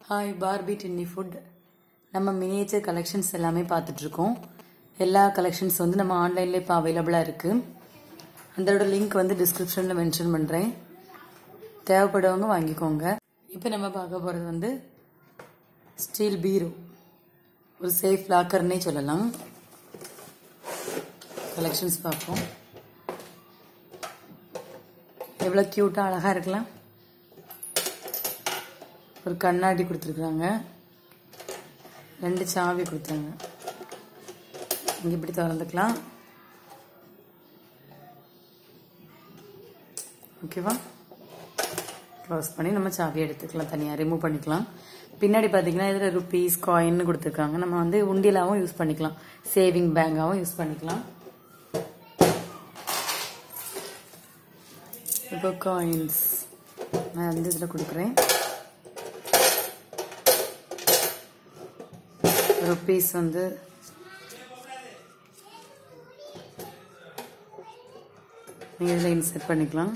hi Barbie tiny food நம்ம miniature collections எல்லாமே பார்த்துட்ருக்கோம் எல்லா கலெக்ஷன்ஸ் வந்து நம்ம ஆன்லைனில் இப்போ அவைலபிளாக இருக்குது அதோட லிங்க் வந்து டிஸ்கிரிப்ஷனில் மென்ஷன் பண்ணுறேன் தேவைப்படுறவங்க வாங்கிக்கோங்க இப்போ நம்ம பார்க்க போகிறது வந்து ஸ்டீல் பீரோ ஒரு சேஃப் லாக்கர்னே சொல்லலாம் கலெக்ஷன்ஸ் பார்ப்போம் எவ்வளோ க்யூட்டாக அழகாக இருக்கலாம் ஒரு கண்ணாடி கொடுத்துருக்குறாங்க ரெண்டு சாவி கொடுத்தாங்க இங்கே இப்படி திறந்துக்கலாம் ஓகேவா க்ளோஸ் பண்ணி நம்ம சாவி எடுத்துக்கலாம் தனியாக ரிமூவ் பண்ணிக்கலாம் பின்னாடி பார்த்தீங்கன்னா இதில் ருப்பீஸ் காயின்னு கொடுத்துருக்காங்க நம்ம வந்து உண்டியலாகவும் யூஸ் பண்ணிக்கலாம் சேவிங் பேங்காகவும் யூஸ் பண்ணிக்கலாம் இப்போ காயின்ஸ் நான் வந்து இதில் கொடுக்குறேன் ருப்பீஸ் வந்து நீங்கள் இதில் இன்சர்ட் பண்ணிக்கலாம்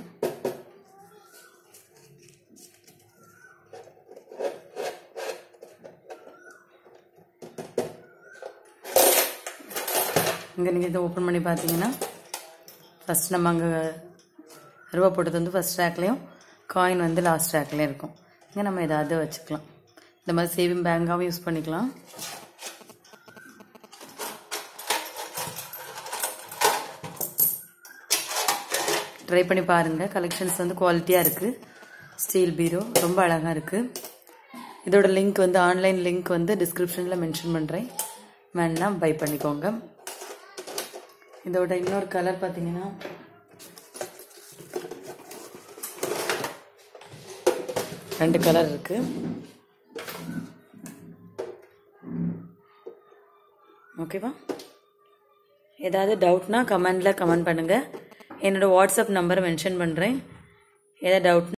இங்கே நீங்கள் இதை ஓப்பன் பண்ணி பார்த்தீங்கன்னா ஃபஸ்ட் நம்ம அங்கே ரூபா போட்டது வந்து ஃபஸ்ட் ரேக்லேயும் காயின் வந்து லாஸ்ட் ரேக்லேயும் இருக்கும் இங்கே நம்ம ஏதாவது வச்சுக்கலாம் இந்த மாதிரி சேவிங் பேங்காகவும் யூஸ் பண்ணிக்கலாம் ட்ரை பண்ணி பாருங்கள் கலெக்ஷன்ஸ் வந்து குவாலிட்டியாக இருக்குது ஸ்டீல் பீரோ ரொம்ப அழகாக இருக்குது இதோட லிங்க் வந்து ஆன்லைன் லிங்க் வந்து டிஸ்கிரிப்ஷனில் மென்ஷன் பண்ணுறேன் வேணா பை பண்ணிக்கோங்க இதோட இன்னொரு கலர் பார்த்தீங்கன்னா ரெண்டு கலர் இருக்கு ஓகேவா ஏதாவது டவுட்னா கமெண்டில் கமெண்ட் பண்ணுங்கள் என்னோட வாட்ஸ்அப் நம்பரை மென்ஷன் பண்ணுறேன் ஏதாவது டவுட்